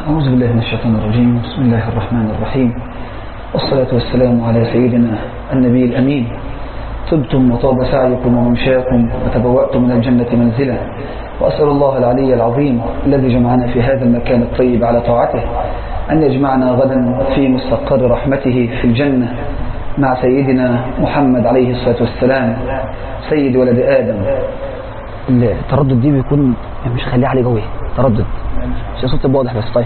أعوذ بالله من الشيطان الرجيم بسم الله الرحمن الرحيم والصلاة والسلام على سيدنا النبي الأمين طبتم وطاب سعيكم وممشاكم وتبوأتم من الجنة منزلا وأسأل الله العلي العظيم الذي جمعنا في هذا المكان الطيب على طاعته أن يجمعنا غدا في مستقر رحمته في الجنة مع سيدنا محمد عليه الصلاة والسلام سيد ولد آدم التردد دي بيكون يعني مش خليه عليه قوي تردد عشان صوت يبقى واضح بس طيب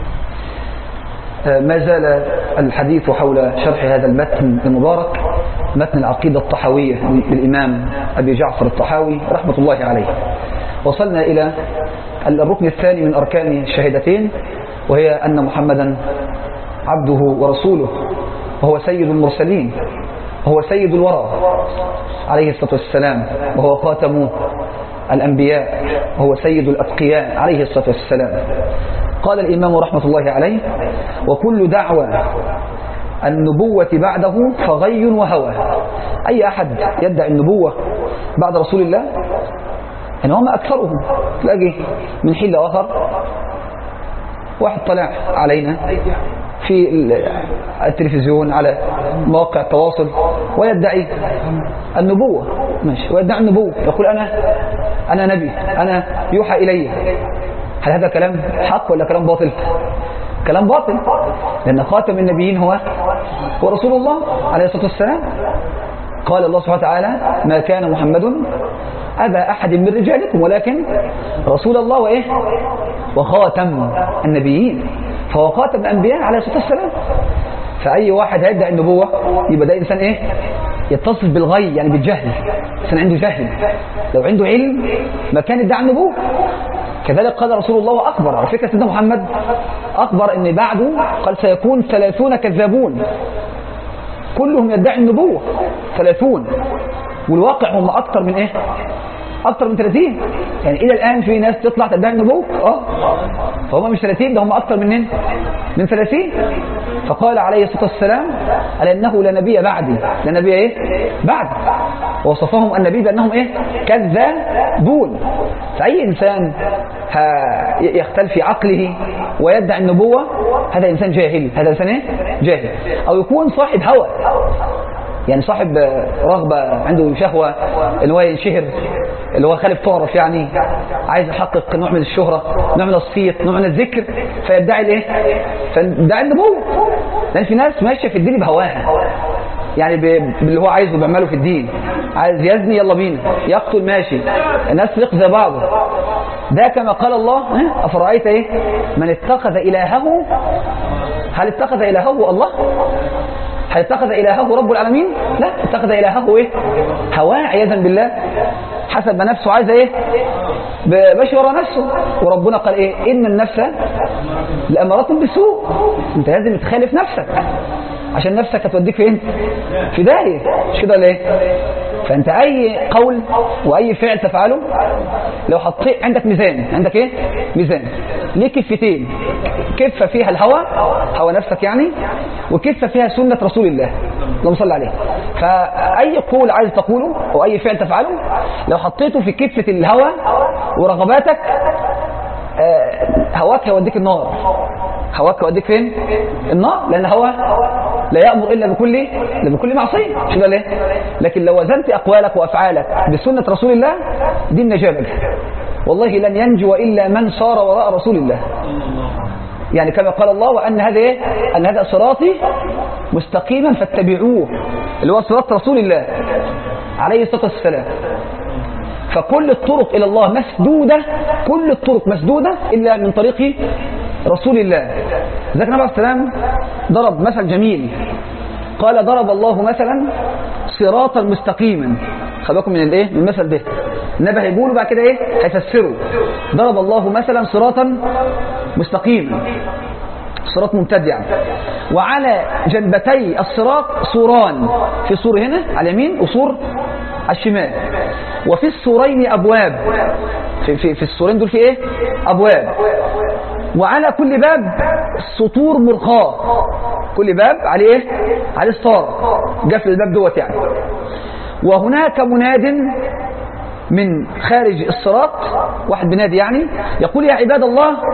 ما زال الحديث حول شرح هذا المتن المبارك متن العقيدة الطحاوية للإمام أبي جعفر الطحاوي رحمة الله عليه وصلنا إلى الركن الثاني من أركان الشهادتين وهي أن محمدا عبده ورسوله وهو سيد المرسلين وهو سيد الورى عليه الصلاة والسلام وهو خاتم الأنبياء وهو سيد الأتقياء عليه الصلاة والسلام قال الإمام رحمة الله عليه وكل دعوة النبوة بعده فغي وهوى أي أحد يدعي النبوة بعد رسول الله يعني هم أكثرهم تلاقي من حين لآخر واحد طلع علينا في التلفزيون على مواقع التواصل ويدعي النبوة ماشي ويدعي النبوة يقول أنا أنا نبي أنا يوحى إلي هل هذا كلام حق ولا كلام باطل كلام باطل لأن خاتم النبيين هو هو رسول الله عليه الصلاة والسلام قال الله سبحانه وتعالى ما كان محمد أبا أحد من رجالكم ولكن رسول الله وإيه وخاتم النبيين فهو خاتم الأنبياء عليه الصلاة والسلام فأي واحد هيدعي النبوة يبقى ده إنسان إيه يتصف بالغي يعني بالجهل إنسان عنده جهل لو عنده علم ما كان يدعي النبوة كذلك قال رسول الله أخبر على فكرة سيدنا محمد أخبر أن بعده قال سيكون ثلاثون كذابون كلهم يدعي النبوة ثلاثون والواقع هم أكثر من إيه أكثر من 30 يعني إلى الآن في ناس تطلع تدعي النبوة آه فهم مش 30 ده هم أكثر من من 30 فقال عليه الصلاة والسلام على أنه لا نبي بعدي لا نبي إيه بعد ووصفهم النبي بأنهم إيه كذابون فأي إنسان يختل في عقله ويدعي النبوة هذا إنسان جاهل هذا إنسان إيه جاهل أو يكون صاحب هوى يعني صاحب رغبة عنده شهوة اللي هو ينشهر اللي هو خالف تعرف يعني عايز يحقق نوع من الشهرة نوع من الصيت نوع من الذكر فيدعي الايه فيدعي النبوة لان في ناس ماشية في الدين بهواها يعني باللي هو عايزه بيعمله في الدين عايز يزني يلا بينا يقتل ماشي الناس تقذى بعضه ده كما قال الله أفرأيت ايه من اتخذ إلهه هل اتخذ إلهه الله هل اتخذ إلهه رب العالمين لا اتخذ إلهه ايه هواه عياذا بالله حسب ما نفسه عايزه ايه ماشي ورا نفسه وربنا قال ايه ان النفس لأمارة بالسوء انت لازم تخالف نفسك عشان نفسك هتوديك فين في داهيه مش كده ليه فانت اي قول واي فعل تفعله لو حطيت عندك ميزان عندك ايه ميزان ليه كفتين كفه فيها الهوى هوى نفسك يعني وكفه فيها سنه رسول الله اللهم صل عليه فاي قول عايز تقوله او اي فعل تفعله لو حطيته في كفه الهوى ورغباتك هواك هيوديك النار هواك يوديك فين النار لان هوا لا يأمر إلا بكل إلا بكل معصية مش كده ليه لكن لو وزنت أقوالك وأفعالك بسنة رسول الله دي النجاة لك والله لن ينجو إلا من صار وراء رسول الله يعني كما قال الله وأن هذا إيه؟ أن هذا صراطي مستقيما فاتبعوه اللي هو صراط رسول الله عليه الصلاة والسلام فكل الطرق إلى الله مسدودة كل الطرق مسدودة إلا من طريق رسول الله ذلك النبي عليه السلام ضرب مثل جميل قال ضرب الله مثلا صراطا مستقيما خلوكم من الايه من المثل ده النبي هيقولوا بعد كده ايه هيفسروا ضرب الله مثلا صراطا مستقيما صراط ممتد يعني وعلى جنبتي الصراط سوران في سور هنا على اليمين وسور على الشمال وفي السورين ابواب في, في, في السورين دول في ايه ابواب وعلى كل باب سطور مرخاة كل باب عليه ايه عليه ستار قفل الباب دوت يعني وهناك مناد من خارج الصراط واحد بنادي يعني يقول يا عباد الله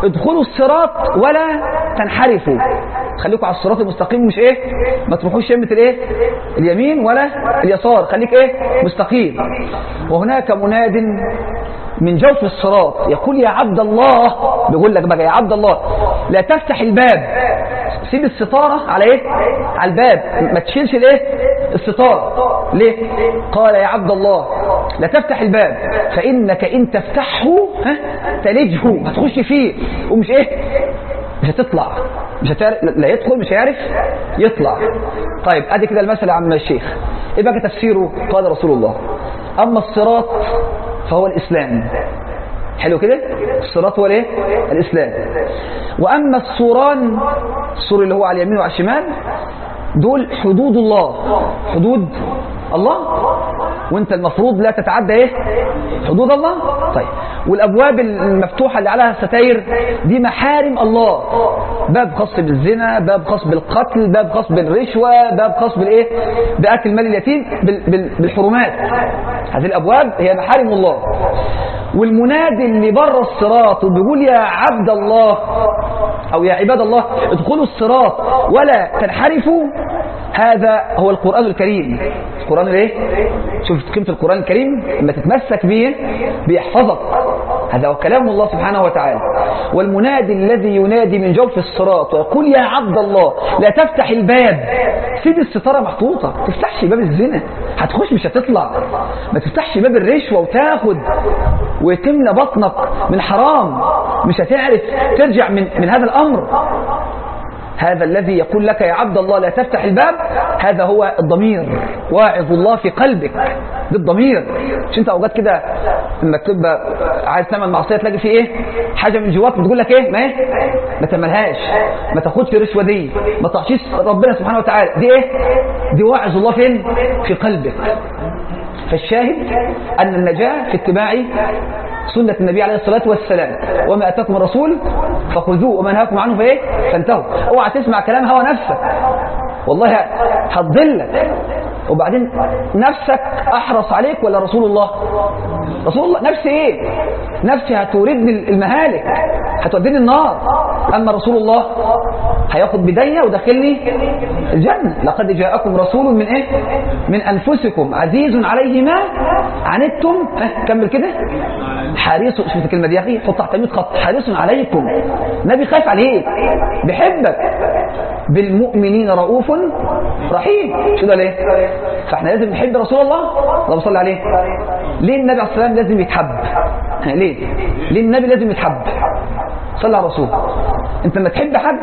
ادخلوا الصراط ولا تنحرفوا خليكم على الصراط المستقيم مش ايه ما تروحوش يمة الايه اليمين ولا اليسار خليك ايه مستقيم وهناك مناد من جوف الصراط يقول يا عبد الله بيقول لك بقى يا عبد الله لا تفتح الباب سيب الستارة على ايه على الباب ما تشيلش الايه الستارة ليه قال يا عبد الله لا تفتح الباب فإنك إن تفتحه ها تلجه هتخش فيه ومش ايه مش هتطلع مش هتعرف لا يدخل مش هيعرف يطلع طيب ادي كده المثل يا عم الشيخ ايه بقى تفسيره قال رسول الله اما الصراط فهو الاسلام حلو كده الصراط هو الايه الاسلام واما السوران السور اللي هو على اليمين وعلى الشمال دول حدود الله حدود الله وانت المفروض لا تتعدى ايه حدود الله طيب والابواب المفتوحه اللي عليها ستاير دي محارم الله باب خاص بالزنا باب خاص بالقتل باب خاص بالرشوه باب خاص بالايه باكل مال اليتيم بال بال بالحرمات هذه الابواب هي محارم الله والمنادي اللي بره الصراط وبيقول يا عبد الله او يا عباد الله ادخلوا الصراط ولا تنحرفوا هذا هو القرآن الكريم القرآن الايه شوف قيمة القرآن الكريم لما تتمسك به بيحفظك هذا هو كلام الله سبحانه وتعالى والمنادي الذي ينادي من جوف الصراط ويقول يا عبد الله لا تفتح الباب سيب الستارة محطوطة ما تفتحش باب الزنا هتخش مش هتطلع ما تفتحش باب الرشوة وتاخد وتملى بطنك من حرام مش هتعرف ترجع من, من هذا الأمر هذا الذي يقول لك يا عبد الله لا تفتح الباب هذا هو الضمير واعظ الله في قلبك بالضمير مش انت اوقات كده لما تبقى عايز تعمل معصيه تلاقي في ايه حاجه من جواك بتقول لك ايه ما ايه ما تعملهاش ما تاخدش الرشوه دي ما تعصيش ربنا سبحانه وتعالى دي ايه دي واعظ الله فين في قلبك فالشاهد ان النجاه في اتباع سنة النبي عليه الصلاة والسلام وما أتاكم الرسول فخذوه وما نهاكم عنه فإيه فانتهوا اوعى تسمع كلام هوى نفسك والله هتضلك وبعدين نفسك أحرص عليك ولا رسول الله رسول الله نفسي إيه نفسي هتوردني المهالك هتوديني النار أما رسول الله هياخد بداية ودخلني الجنة لقد جاءكم رسول من إيه من أنفسكم عزيز عليه ما عنتم ها كمل كده حريص شوف الكلمة دي يا أخي حط تحت 100 خط حريص عليكم نبي خايف عليك بيحبك بالمؤمنين رؤوف رحيم شو ده ليه فاحنا لازم نحب رسول الله اللهم صل عليه ليه النبي عليه الصلاه والسلام لازم يتحب ليه ليه النبي لازم يتحب صلى على الرسول انت لما تحب حد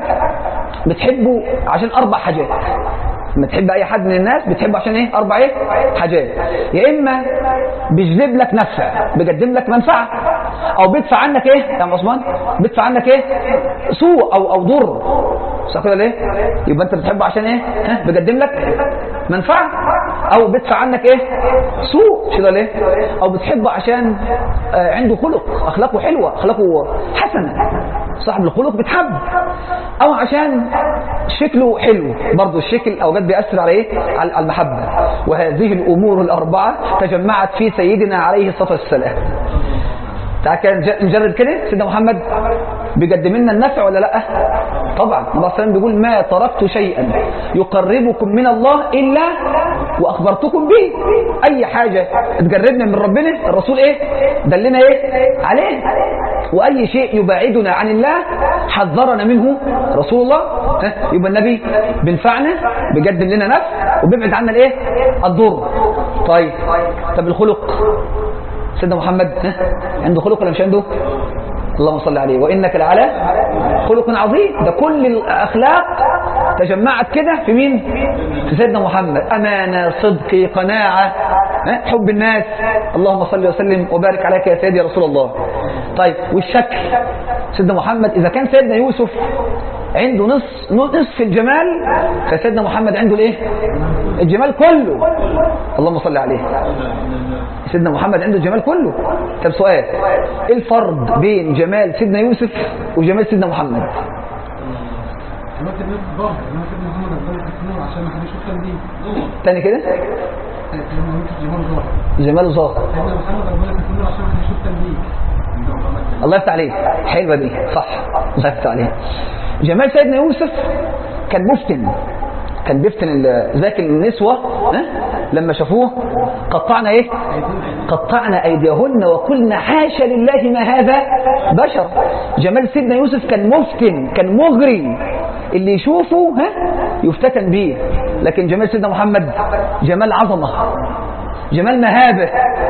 بتحبه عشان اربع حاجات لما تحب اي حد من الناس بتحبه عشان ايه اربع ايه حاجات يا اما بيجلب لك نفع بيقدم لك منفعه او بيدفع عنك ايه يا عم عثمان بيدفع عنك ايه سوء او او ضر صح كده ليه يبقى انت بتحبه عشان ايه ها بيقدم لك منفعه او بيدفع عنك ايه سوء كده ليه او بتحبه عشان آه عنده خلق اخلاقه حلوه اخلاقه حسنه صاحب الخلق بتحب او عشان شكله حلو برضه الشكل اوقات بيأثر على ايه على المحبه وهذه الامور الاربعه تجمعت في سيدنا عليه الصلاه والسلام تعال كده نجرب كده سيدنا محمد بيقدم لنا النفع ولا لا طبعا النبي صلى الله عليه وسلم بيقول ما تركت شيئا يقربكم من الله الا واخبرتكم به اي حاجه تقربنا من ربنا الرسول ايه دلنا ايه عليه واي شيء يبعدنا عن الله حذرنا منه رسول الله ها يبقى النبي بينفعنا بيقدم لنا نفع وبيبعد عنا الايه الضر طيب طب الخلق سيدنا محمد ها؟ عنده خلق ولا مش عنده اللهم صل عليه وانك لعلى خلق عظيم ده كل الاخلاق تجمعت كده في مين في سيدنا محمد امانه صدق قناعه ها؟ حب الناس اللهم صل وسلم وبارك عليك يا سيدي يا رسول الله طيب والشكل سيدنا محمد اذا كان سيدنا يوسف عنده نص نصف الجمال فسيدنا محمد عنده الايه الجمال كله اللهم صل عليه سيدنا محمد عنده الجمال كله طب سؤال ايه الفرق بين جمال سيدنا يوسف وجمال سيدنا محمد دلوقتي الناس ظاهر انما سيدنا محمد ربنا يكرمه عشان ما حدش يشوف تنبيه تاني كده سيدنا محمد جمال ظاهر جمال ظاهر سيدنا محمد ربنا يكرمه عشان ما حدش يشوف تنبيه الله يفتح عليك حلوة دي صح الله يفتح عليك جمال سيدنا يوسف كان مفتن كان بيفتن ال- ذاك النسوة ها؟ لما شافوه قطعنا ايه قطعنا ايديهن وقلنا حاشا لله ما هذا بشر جمال سيدنا يوسف كان مفتن كان مغري اللي يشوفه ها يفتتن بيه لكن جمال سيدنا محمد جمال عظمة جمال مهابة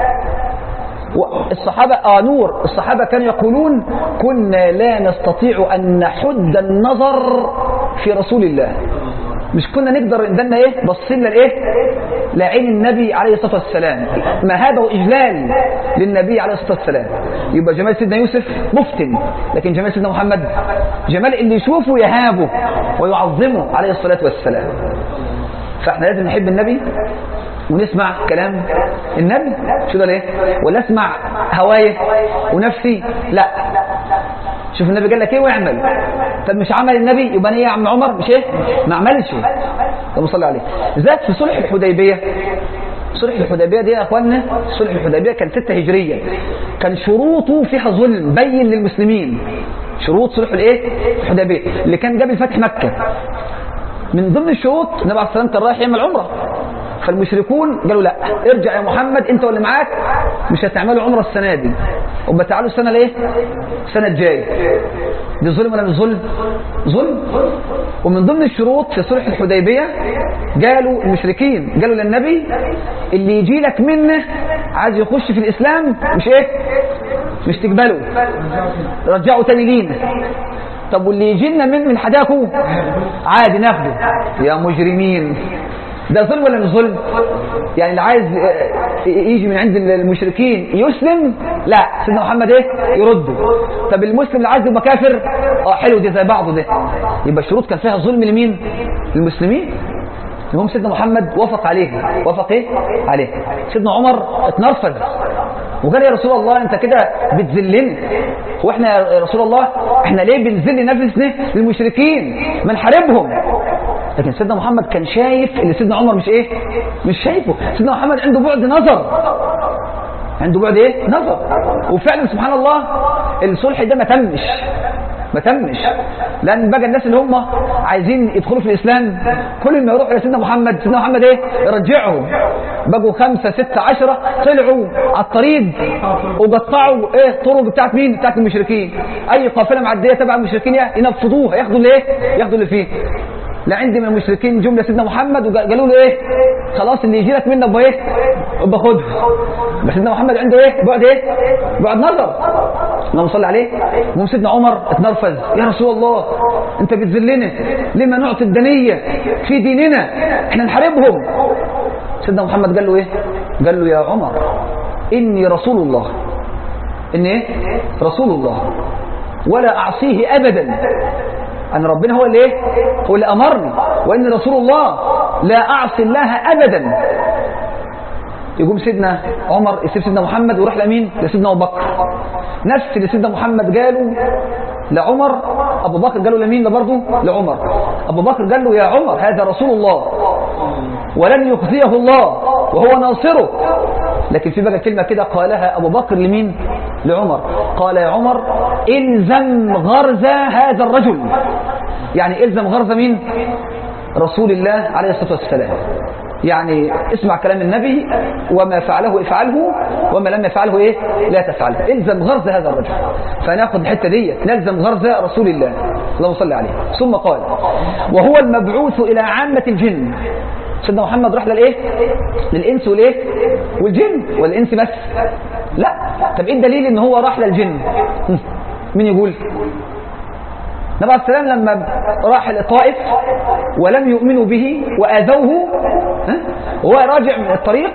الصحابة آه نور الصحابة كانوا يقولون كنا لا نستطيع أن نحد النظر في رسول الله مش كنا نقدر عندنا ايه بصينا لايه لعين النبي عليه الصلاه والسلام مهابه واجلال للنبي عليه الصلاه والسلام يبقى جمال سيدنا يوسف مفتن لكن جمال سيدنا محمد جمال اللي يشوفه يهابه ويعظمه عليه الصلاه والسلام فاحنا لازم نحب النبي ونسمع كلام النبي شو ده ليه ولا اسمع هوايه ونفسي لا شوف النبي قال لك ايه واعمل طب مش عمل النبي يبقى انا ايه يا عم عمر مش ايه ما عملش اللهم صل عليه ذات في صلح الحديبيه صلح الحديبيه دي يا اخوانا صلح الحديبيه كان 6 هجريه كان شروطه فيها ظلم بين للمسلمين شروط صلح الايه الحديبيه اللي كان قبل فتح مكه من ضمن الشروط النبي عليه الصلاه والسلام كان رايح يعمل عمره فالمشركون قالوا لا ارجع يا محمد انت واللي معاك مش هتعملوا عمره السنه دي وما تعالوا السنه الايه السنه الجايه دي ظلم ولا مش ظلم ظلم ومن ضمن الشروط في صلح الحديبيه قالوا المشركين قالوا للنبي اللي يجي لك منه عايز يخش في الاسلام مش ايه مش تقبله رجعوا تاني لينا طب واللي يجي لنا من من حداكوا عادي ناخده يا مجرمين ده ظلم ولا مش ظلم يعني اللي عايز يجي من عند المشركين يسلم لا سيدنا محمد ايه يرده طب المسلم اللي عايز يبقى كافر اه حلو دي زي بعضه ده يبقى الشروط كان فيها ظلم لمين المسلمين المهم سيدنا محمد وافق عليه وافق ايه عليه سيدنا عمر اتنرفز وقال يا رسول الله انت كده بتذلنا واحنا يا رسول الله احنا ليه بنذل نفسنا للمشركين ما نحاربهم لكن سيدنا محمد كان شايف اللي سيدنا عمر مش ايه مش شايفه سيدنا محمد عنده بعد نظر عنده بعد ايه نظر وفعلا سبحان الله الصلح ده ما تمش ما تمش لان بقى الناس اللي هم عايزين يدخلوا في الاسلام كل ما يروحوا لسيدنا محمد سيدنا محمد ايه يرجعهم بقوا خمسة ستة عشرة طلعوا على الطريق وقطعوا ايه الطرق بتاعت مين بتاعت المشركين اي قافله معديه تبع المشركين ينفضوها ياخدوا اللي ايه ياخدوا اللي فيه لا عندي من المشركين جمله سيدنا محمد وقالوا له ايه خلاص اللي يجي لك منه ابقى ايه ابقى خده بس سيدنا محمد عنده ايه بعد ايه بعد نظر اللهم صل عليه المهم سيدنا عمر اتنرفز يا رسول الله انت بتذلنا لما نعطي الدنيه في ديننا احنا نحاربهم سيدنا محمد قال له ايه قال له يا عمر اني رسول الله ان ايه رسول الله ولا اعصيه ابدا أن ربنا هو اللي إيه؟ هو اللي أمرني وإن رسول الله لا أعصي الله أبدا يقوم سيدنا عمر يسيب سيدنا محمد ويروح لمين؟ لسيدنا أبو بكر نفس اللي سيدنا محمد قاله لعمر أبو بكر قالوا لمين ده برضه؟ لعمر أبو بكر قال له يا عمر هذا رسول الله ولن يخزيه الله وهو ناصره لكن في بقى كلمة كده قالها أبو بكر لمين لعمر قال يا عمر إلزم غرز هذا الرجل يعني إلزم غرز مين رسول الله عليه الصلاة والسلام يعني اسمع كلام النبي وما فعله افعله وما لم يفعله ايه لا تفعله الزم غرز هذا الرجل فناخذ الحته دي نلزم غرز رسول الله اللهم صل عليه ثم قال وهو المبعوث الى عامه الجن سيدنا محمد راح للايه للانس والايه والجن والانس بس لا طب ايه الدليل ان هو راح للجن مين يقول النبي عليه السلام لما راح الطائف ولم يؤمنوا به وآذوه وهو راجع من الطريق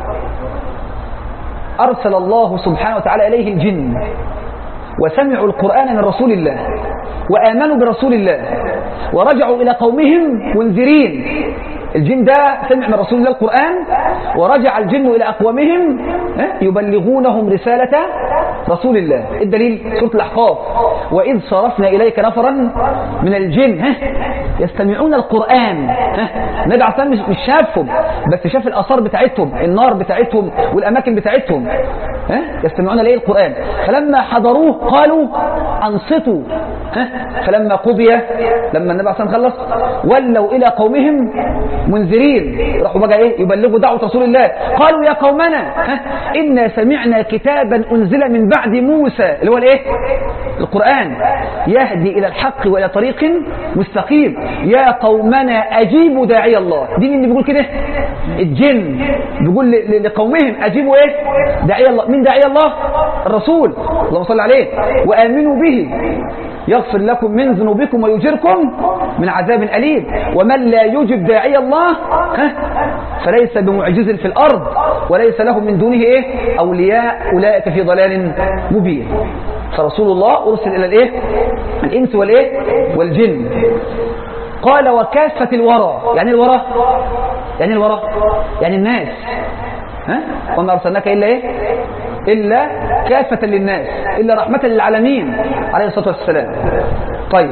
أرسل الله سبحانه وتعالى إليه الجن وسمعوا القرآن من رسول الله وآمنوا برسول الله ورجعوا إلى قومهم منذرين الجن ده سمع من رسول الله القرآن ورجع الجن إلى أقوامهم ها، يبلغونهم رسالة رسول الله الدليل سورة الأحقاف وإذ صرفنا إليك نفرا من الجن ها يستمعون القرآن ها النبي عليه الصلاة والسلام مش مش شافهم بس شاف الآثار بتاعتهم النار بتاعتهم والأماكن بتاعتهم ها يستمعون إليه القرآن فلما حضروه قالوا أنصتوا ها فلما قضي لما النبي عليه الصلاة والسلام خلص ولوا إلى قومهم منذرين راحوا بقى إيه يبلغوا دعوة رسول الله قالوا يا قومنا ها إنا سمعنا كتابا أنزل من بعد موسى اللي هو الإيه القرآن يهدي إلى الحق وإلى طريق مستقيم يا قومنا أجيبوا داعي الله دي مين اللي بيقول كده الجن بيقول ل- ل- لقومهم أجيبوا إيه داعي الله مين داعي الله الرسول اللهم صل عليه وآمنوا به يغفر لكم من ذنوبكم ويجركم من عذاب أليم ومن لا يجب داعي الله ها فليس بمعجز في الأرض وليس له من دونه إيه أولياء أولئك في ضلال مبين فرسول الله أرسل إلى الإيه الإنس والإيه والجن قال وكافة الورى يعني الورى يعني الورى يعني الناس ها وما أرسلناك إلا إيه إلا كافة للناس إلا رحمة للعالمين عليه الصلاة والسلام طيب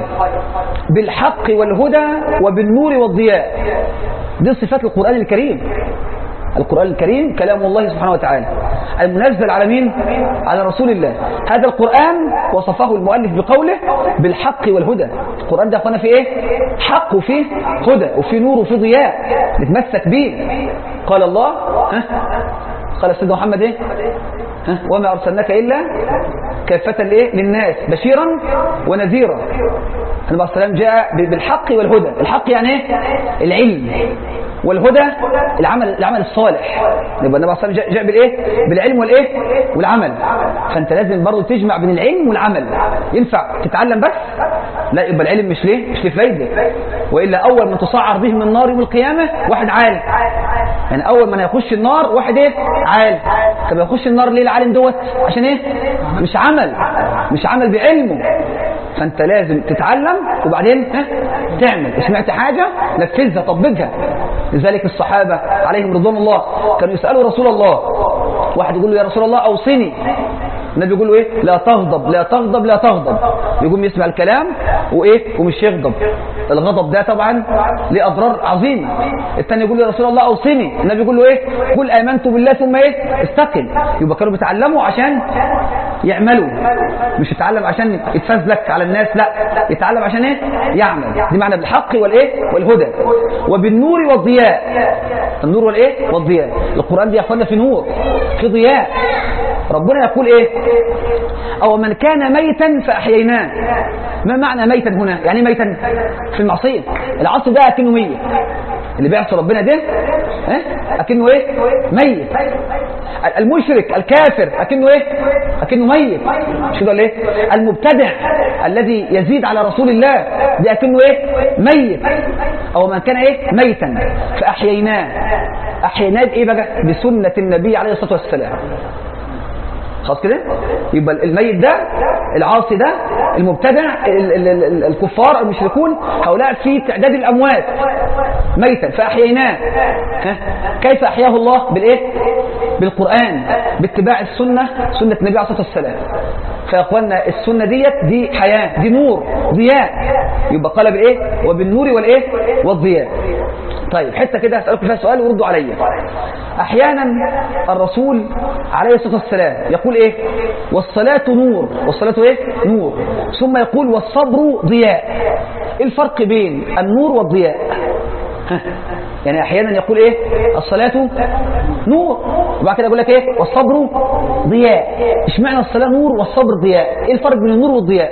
بالحق والهدى وبالنور والضياء دي صفات القرآن الكريم القرآن الكريم كلام الله سبحانه وتعالى المنزل على مين؟ على رسول الله هذا القرآن وصفه المؤلف بقوله بالحق والهدى القرآن ده أخوانا فيه إيه؟ حق وفيه هدى وفيه نور وفيه ضياء نتمسك به قال الله ها؟ قال سيدنا محمد إيه؟ ها؟ وما أرسلناك إلا كافة لإيه؟ للناس بشيرا ونذيرا النبي عليه السلام جاء بالحق والهدى الحق يعني ايه العلم والهدى العمل العمل الصالح يبقى النبي عليه الصلاه والسلام جاء- جاء بالايه بالعلم والايه والعمل فانت لازم برضه تجمع بين العلم والعمل ينفع تتعلم بس لا يبقى العلم مش ليه مش لفايده والا اول من تصعر به من النار يوم القيامه واحد عالم يعني اول من هيخش النار واحد ايه عالم طب يخش النار ليه العالم دوت عشان ايه مش عمل مش عمل بعلمه فانت لازم تتعلم وبعدين ها تعمل سمعت حاجة نفذها طبقها لذلك الصحابة عليهم رضوان الله كانوا يسألوا رسول الله واحد يقول له يا رسول الله أوصني النبي يقول له ايه لا تغضب لا تغضب لا تغضب يقوم يسمع الكلام وايه ومش يغضب الغضب ده طبعا ليه اضرار عظيمه الثاني يقول له يا رسول الله اوصني النبي يقول له ايه قل امنت بالله ثم ايه استقم يبقى كانوا بيتعلموا عشان يعملوا مش يتعلم عشان يتفزلك على الناس لا يتعلم عشان ايه يعمل دي معنى بالحق والايه والهدى وبالنور والضياء النور والايه والضياء القران دي يا اخوانا في نور في ضياء ربنا يقول ايه او من كان ميتا فاحييناه ما معنى ميتا هنا يعني إيه ميتا في المعصيه العصر ده اكنه ميت اللي بيعصي ربنا ده ها اكنه ايه ميت المشرك الكافر اكنه ايه اكنه ميت مش كده ولا ايه المبتدع الذي يزيد على رسول الله ده اكنه ايه ميت او من كان ايه ميتا فاحييناه احييناه بايه بقى بسنه النبي عليه الصلاه والسلام خلاص كده يبقى الميت ده العاصي ده المبتدع ال- ال- ال- الكفار المشركون هؤلاء في تعداد الاموات ميتا فاحييناه ها؟ كيف احياه الله بالايه بالقران باتباع السنه سنه النبي عليه الصلاه والسلام فيا اخوانا السنه ديت دي حياه دي نور ضياء يبقى قال بالايه وبالنور والايه والضياء طيب حته كده هسالكم فيها سؤال وردوا عليا احيانا الرسول عليه الصلاه والسلام يقول ايه والصلاه نور والصلاه ايه نور ثم يقول والصبر ضياء ايه الفرق بين النور والضياء ها. يعني احيانا يقول ايه الصلاه نور وبعد كده يقول لك ايه والصبر ضياء اشمعنى الصلاه نور والصبر ضياء ايه الفرق بين النور والضياء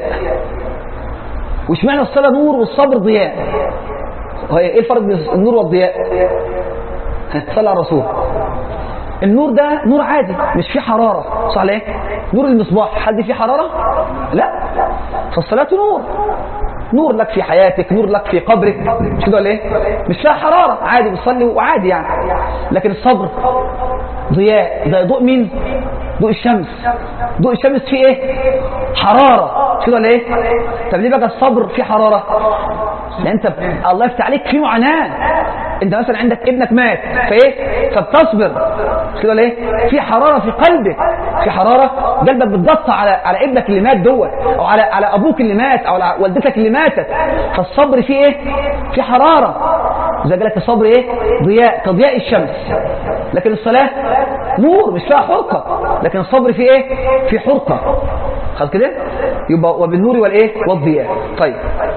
واشمعنى الصلاه نور والصبر ضياء هو ايه الفرق بين النور والضياء ها، صلى على الرسول النور ده نور عادي مش فيه حرارة صح ليه نور المصباح حد فيه حرارة لا فالصلاة نور نور لك في حياتك نور لك في قبرك مش كده ولا ايه مش فيها حرارة عادي بتصلي وعادي يعني لكن الصبر ضياء ده ضوء مين ضوء الشمس ضوء الشمس فيه ايه حرارة مش كده ولا ايه طب ليه بقى الصبر فيه حرارة لان انت الله يفتح عليك فيه معاناة انت مثلا عندك ابنك مات فايه فبتصبر مش كده ولا ايه في حراره في قلبك في حراره قلبك بتضغط على على ابنك اللي مات دوت او على على ابوك اللي مات او على والدتك اللي ماتت فالصبر فيه ايه في حراره زي قال لك الصبر ايه ضياء كضياء الشمس لكن الصلاه نور مش فيها حرقه لكن الصبر فيه ايه في حرقه خلاص كده يبقى وبالنور والايه والضياء طيب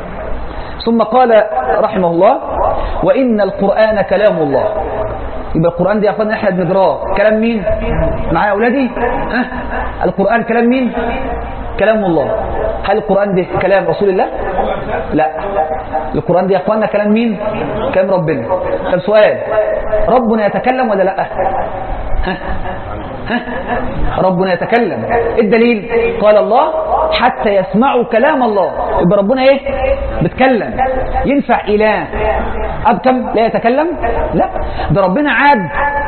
ثم قال رحمه الله وإن القرآن كلام الله يبقى القرآن دي يا أخوانا احنا بنقراه كلام مين معايا يا أولادي ها القرآن كلام مين كلام الله هل القرآن ده كلام رسول الله لا القرآن ده يا أخوانا كلام مين كلام ربنا طب سؤال ربنا يتكلم ولا لا ها ها ربنا يتكلم إيه الدليل قال الله حتى يسمعوا كلام الله يبقى ربنا ايه بتكلم ينفع اله ابكم لا يتكلم لا ده ربنا عاد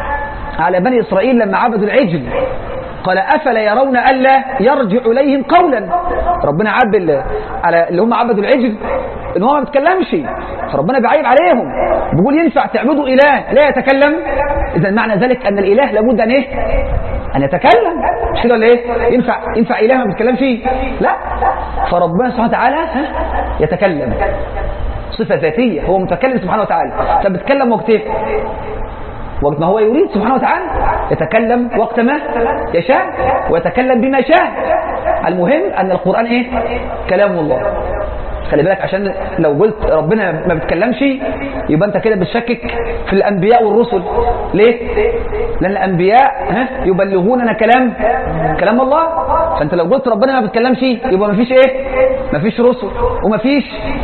على بني اسرائيل لما عبدوا العجل قال افلا يرون الا يرجع اليهم قولا ربنا عاد بال... على اللي هم عبدوا العجل ان هو ما بيتكلمش فربنا بيعيب عليهم بيقول ينفع تعبدوا اله لا يتكلم اذا معنى ذلك ان الاله لابد ان ايه ان يتكلم مش كده ولا ايه ينفع ينفع اله ما بيتكلمش لا فربنا سبحانه وتعالى ها يتكلم صفه ذاتيه هو متكلم سبحانه وتعالى طب بيتكلم وقت ايه وقت ما هو يريد سبحانه وتعالى يتكلم وقت ما يشاء ويتكلم بما شاء المهم ان القران ايه كلام الله خلي بالك عشان لو قلت ربنا ما بيتكلمش يبقى انت كده بتشكك في الانبياء والرسل ليه لان الانبياء ها يبلغوننا كلام كلام الله فانت لو قلت ربنا ما بيتكلمش يبقى ما فيش ايه ما فيش رسل وما فيش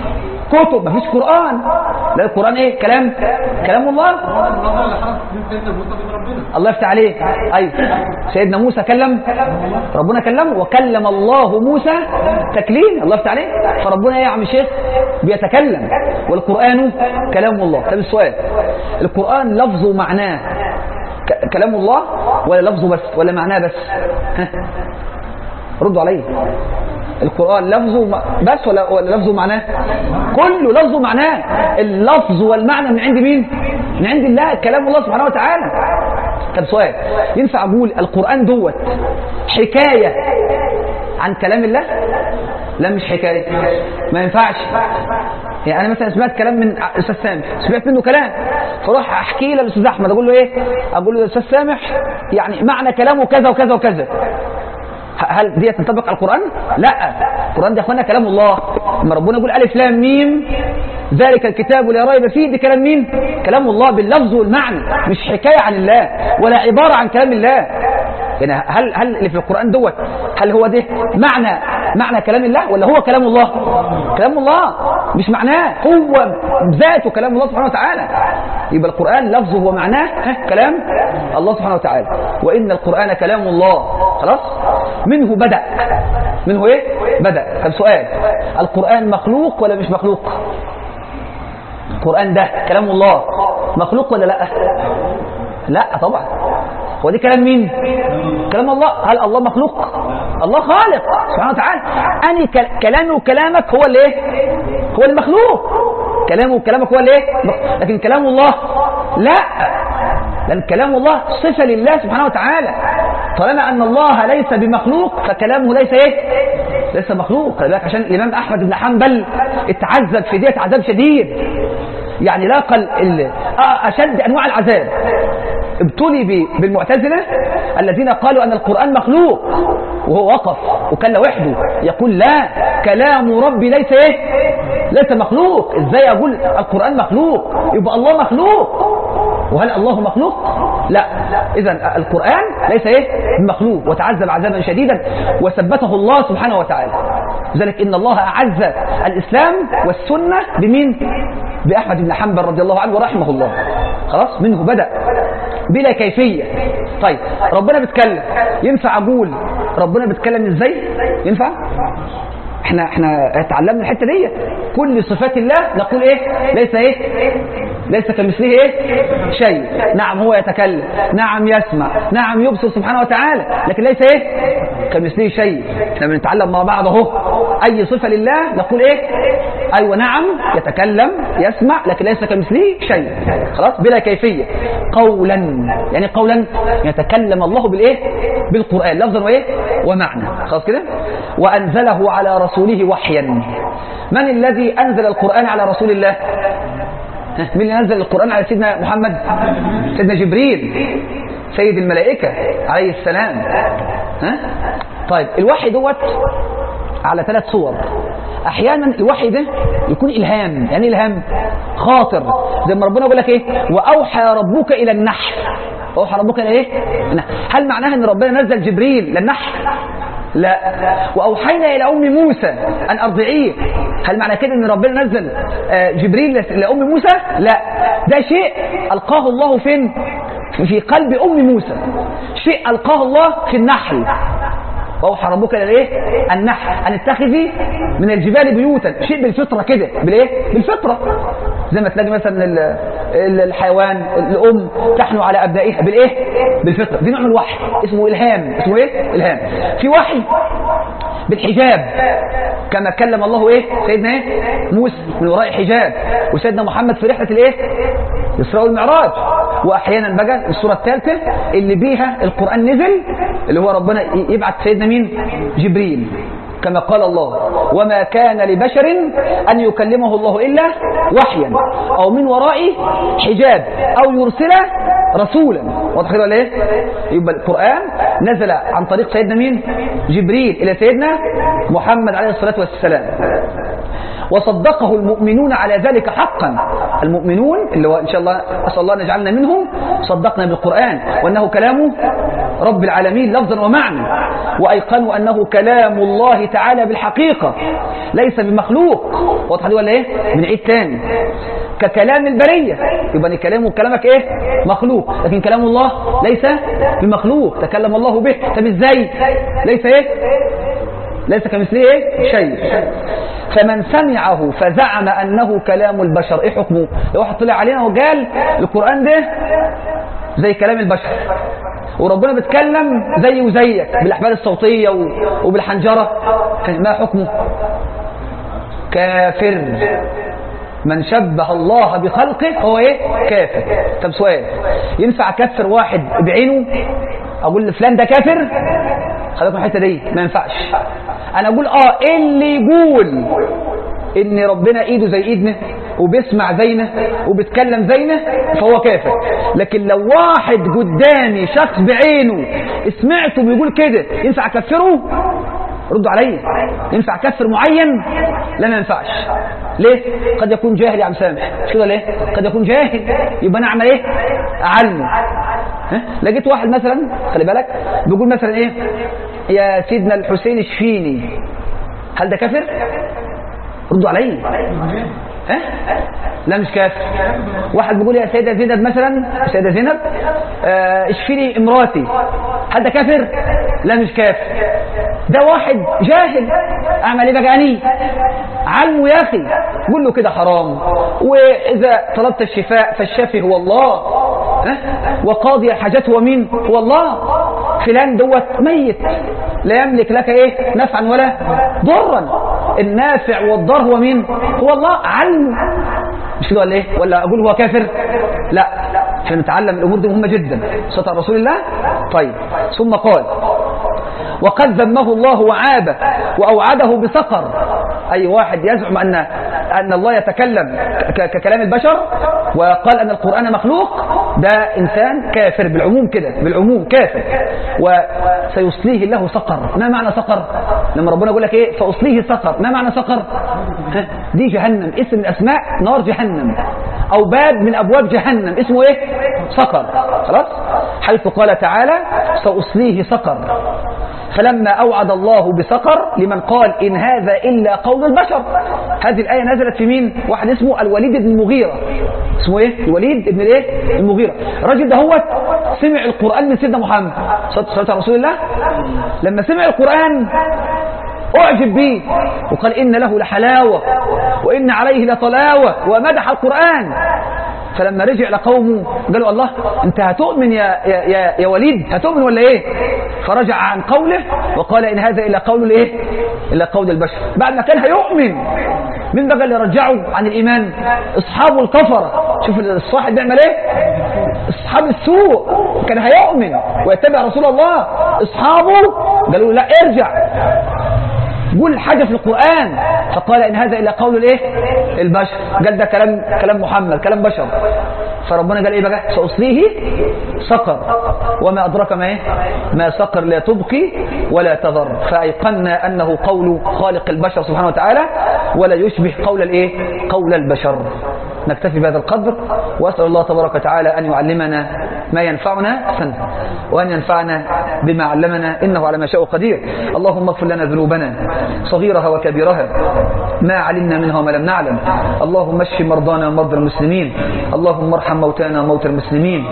كتب ما فيش قران لا القران ايه كلام كلام الله الله اللي حرف من سيدنا موسى بن ربنا الله يفتح عليك ايوه سيدنا موسى كلم ربنا كلمه وكلم الله موسى تكليما الله يفتح عليك فربنا ايه يا عم الشيخ بيتكلم والقران كلام الله طب السؤال القران لفظه ومعناه ك- كلام الله ولا لفظه بس ولا معناه بس ها ردوا علي القرآن لفظه م- بس ولا ولا لفظه معناه كله لفظه معناه اللفظ والمعنى من عند مين من عند الله كلام الله سبحانه وتعالى طب سؤال ينفع اقول القرآن دوت حكاية عن كلام الله لا مش حكاية ما ينفعش يعني انا مثلا سمعت كلام من استاذ سامح سمعت منه كلام فاروح احكي للاستاذ احمد اقول له ايه اقول له يا استاذ سامح يعني معنى كلامه كذا وكذا وكذا هل دي تنطبق على القرآن؟ لا القرآن ده يا اخوانا كلام الله لما ربنا يقول ألف لام ميم ذلك الكتاب لا ريب فيه دي كلام مين؟ كلام الله باللفظ والمعنى مش حكاية عن الله ولا عبارة عن كلام الله يعني هل هل اللي في القرآن دوت هل هو ده معنى معنى كلام الله ولا هو كلام الله؟ كلام الله مش معناه هو ذاته كلام الله سبحانه وتعالى يبقى القرآن لفظه ومعناه ها كلام الله سبحانه وتعالى وإن القرآن كلام الله خلاص منه بدأ منه ايه بدأ طب سؤال القرآن مخلوق ولا مش مخلوق القرآن ده كلام الله مخلوق ولا لا لا طبعا هو دي كلام مين كلام الله هل الله مخلوق الله خالق سبحانه وتعالى أني كل- كلامي وكلامك هو اللي ايه هو المخلوق كلامه وكلامك هو اللي ايه لكن كلام الله لا لأن كلام الله صفة لله سبحانه وتعالى طالما أن الله ليس بمخلوق فكلامه ليس إيه؟ ليس مخلوق خلي بالك عشان الإمام أحمد بن حنبل اتعذب في ديت عذاب شديد يعني لاقى ال- ال- آه، أشد أنواع العذاب ابتلي ب- بالمعتزلة الذين قالوا أن القرآن مخلوق وهو وقف وكان وحده يقول لا كلام ربي ليس إيه ليس مخلوق إزاي أقول القرآن مخلوق يبقى الله مخلوق وهل الله مخلوق؟ لا إذا القرآن ليس إيه؟ مخلوق وتعذب عذابا شديدا وثبته الله سبحانه وتعالى لذلك إن الله أعز الإسلام والسنة بمين؟ بأحمد بن حنبل رضي الله عنه ورحمه الله خلاص منه بدأ بلا كيفية طيب ربنا بيتكلم ينفع أقول ربنا بيتكلم إزاي؟ ينفع؟ احنا احنا اتعلمنا الحته دي كل صفات الله نقول ايه ليس ايه ليس كمثله ايه شيء نعم هو يتكلم نعم يسمع نعم يبصر سبحانه وتعالى لكن ليس ايه كمثله شيء احنا بنتعلم مع بعض اهو اي صفه لله نقول ايه أيوة نعم يتكلم يسمع لكن ليس كمثله شيء خلاص بلا كيفية قولا يعني قولا يتكلم الله بالإيه بالقرآن لفظا وإيه ومعنى خلاص كده وأنزله على رسوله وحيا من الذي أنزل القرآن على رسول الله ها، مين اللي نزل القرآن على سيدنا محمد سيدنا جبريل سيد الملائكة عليه السلام ها؟ طيب الوحي دوت على ثلاث صور احيانا الوحي ده يكون الهام يعني إيه الهام خاطر زي ما ربنا يقول لك ايه واوحى ربك الى النحل اوحى ربك الى ايه النحل. هل معناها ان ربنا نزل جبريل للنحل لا واوحينا الى ام موسى ان ارضعيه هل معنى كده ان ربنا نزل آه، جبريل لام موسى لا ده شيء القاه الله فين في قلب ام موسى شيء القاه الله في النحل واوحى ربك الى الايه النحل ان اتخذي من الجبال بيوتا شيء بالفطره كده بالايه بالفطره زي ما تلاقي مثلا ال- ال- الحيوان الام تحنو على ابنائها بالايه بالفطره دي نوع من الوحي اسمه الهام اسمه ايه الهام في وحي بالحجاب كما كلم الله ايه سيدنا ايه موسى من وراء حجاب وسيدنا محمد في رحله الايه الاسراء والمعراج واحيانا بقى السوره الثالثه اللي بيها القران نزل اللي هو ربنا ي- يبعث سيدنا مين جبريل كما قال الله وما كان لبشر أن يكلمه الله إلا وحيا أو من وراء حجاب أو يرسل رسولا واضح كده ولا ايه يبقى القرآن نزل عن طريق سيدنا مين جبريل إلى سيدنا محمد عليه الصلاة والسلام وصدقه المؤمنون على ذلك حقا المؤمنون اللي هو إن شاء الله أسأل الله أن يجعلنا منهم صدقنا بالقرآن وأنه كلام رب العالمين لفظا ومعنى وأيقنوا أنه كلام الله تعالى بالحقيقة ليس بمخلوق واضح دي ولا إيه بنعيد تاني ككلام البرية يبقى إن كلامه كلامك إيه مخلوق لكن كلام الله ليس بمخلوق تكلم الله به طب إزاي ليس إيه ليس كمثله ايه شيء فمن سمعه فزعم انه كلام البشر ايه حكمه لو واحد طلع علينا وقال القران ده زي كلام البشر وربنا بيتكلم زي وزيك بالاحبال الصوتيه و- وبالحنجره ما حكمه كافر من شبه الله بخلقه هو ايه كافر طب سؤال ينفع اكفر واحد بعينه اقول لفلان ده كافر خليكم الحته دي ما ينفعش انا اقول اه اللي يقول ان ربنا ايده زي ايدنا وبيسمع زينا وبيتكلم زينا فهو كافر لكن لو واحد قدامي شخص بعينه سمعته بيقول كده ينفع اكفره ردوا عليا ينفع كفر معين لا ما ينفعش ليه قد يكون جاهل يا عم سامح مش كده ليه قد يكون جاهل يبقى انا اعمل ايه اعلمه ها؟ لقيت واحد مثلا خلي بالك بيقول مثلا ايه يا سيدنا الحسين اشفيني هل ده كافر ردوا عليا ها لا مش كافر واحد بيقول يا سيدة زينب مثلا سيدة زينب آه، اشفيني امراتي هل ده كافر لا مش كافر ده واحد جاهل اعمل ايه بقى اني علمه يا اخي قول له كده حرام واذا طلبت الشفاء فالشافي هو الله ها؟ وقاضي الحاجات هو مين هو الله فلان دوت ميت لا يملك لك ايه نفعا ولا ضرا النافع والضار هو مين هو الله علمه مش كده ولا ايه ولا اقول هو كافر لا عشان نتعلم الامور دي مهمه جدا صلاه على رسول الله طيب ثم قال وقد ذمه الله وعابه واوعده بسقر اي واحد يزعم ان ان الله يتكلم ك- ككلام البشر وقال ان القران مخلوق ده انسان كافر بالعموم كده بالعموم كافر وسيصليه الله سقر ما معنى سقر لما ربنا يقول لك ايه فاصليه سقر ما معنى سقر ها؟ دي جهنم اسم من اسماء نار جهنم او باب من ابواب جهنم اسمه ايه سقر خلاص حيث قال تعالى ساصليه سقر فلما أوعد الله بسقر لمن قال إن هذا إلا قول البشر هذه الآية نزلت في مين واحد اسمه الوليد بن المغيرة اسمه إيه الوليد بن الإيه المغيرة الراجل ده هو سمع القرآن من سيدنا محمد صلى الله عليه رسول الله لما سمع القرآن أعجب به وقال إن له لحلاوة وإن عليه لطلاوة ومدح القرآن فلما رجع لقومه قالوا الله انت هتؤمن يا, يا, يا, يا وليد هتؤمن ولا ايه فرجع عن قوله وقال ان هذا الا قول الايه الا قول البشر بعد ما كان هيؤمن مين بقى اللي رجعوا عن الإيمان أصحاب الكفرة شوف الصاحب بيعمل إيه أصحاب السوء كان هيؤمن ويتبع رسول الله أصحابه قالوا له لا ارجع قول حاجة في القرآن فقال إن هذا إلا قول الإيه البشر قال ده كلام كلام محمد كلام بشر فربنا قال إيه بقى سأصليه سقر وما أدرك ما إيه ما سقر لا تبقي ولا تذر فأيقنا أنه قول خالق البشر سبحانه وتعالى ولا يشبه قول الإيه قول البشر نكتفي بهذا القدر وأسأل الله تبارك وتعالى أن يعلمنا ما ينفعنا سنة وأن ينفعنا بما علمنا إنه على ما شاء قدير اللهم اغفر لنا ذنوبنا صغيرها وكبيرها ما علمنا منها وما لم نعلم اللهم اشف مرضانا ومرضى المسلمين اللهم ارحم موتانا وموتى المسلمين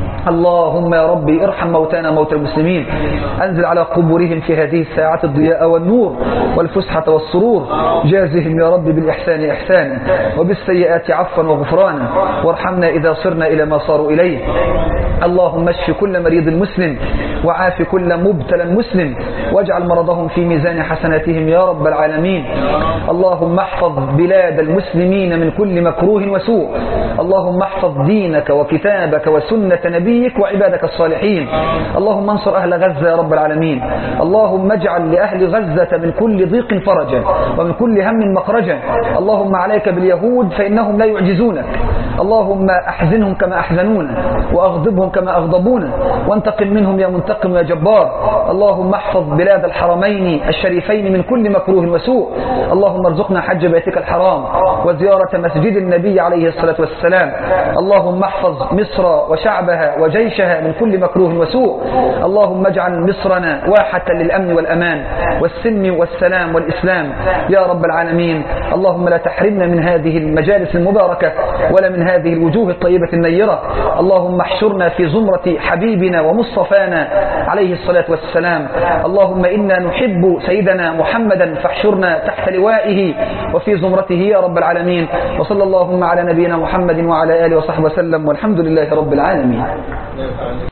اللهم يا ربي ارحم موتانا وموتى المسلمين أنزل على قبورهم في هذه الساعات الضياء والنور والفسحة والسرور جازهم يا رب بالإحسان إحسانا وبالسيئات عفوا وغفرانا وارحمنا إذا صرنا إلى ما صاروا إليه اللهم اشف كل مريض مسلم وعاف كل مبتلى مسلم واجعل مرضهم في ميزان حسناتهم يا رب العالمين اللهم احفظ بلاد المسلمين من كل مكروه وسوء اللهم احفظ دينك وكتابك وسنة نبيك وعبادك الصالحين اللهم انصر أهل غزة يا رب العالمين اللهم اجعل لأهل غزة من كل ضيق فرجا ومن كل هم مخرجا اللهم عليك باليهود فإنهم لا يعجزونك اللهم أحزنهم كما أحزنونا وأغضبهم كما أغضبونا وانتقم منهم يا منتقم يا جبار اللهم احفظ بلاد الحرمين الشريفين من كل مكروه وسوء اللهم ارزقنا حج بيتك الحرام وزيارة مسجد النبي عليه الصلاة والسلام اللهم احفظ مصر وشعبها وجيشها من كل مكروه وسوء اللهم اجعل مصرنا واحة للأمن والأمان والسلم والسلام والإسلام يا رب العالمين اللهم لا تحرمنا من هذه المجالس المباركة ولا من هذه الوجوه الطيبة النيرة اللهم احشرنا في زمرة حبيبنا ومصطفانا عليه الصلاة والسلام اللهم إنا نحب سيدنا محمدا فاحشرنا تحت لوائه وفي زمرته يا رب العالمين وصلى اللهم على نبينا محمد وعلى آله وصحبه وسلم والحمد لله رب العالمين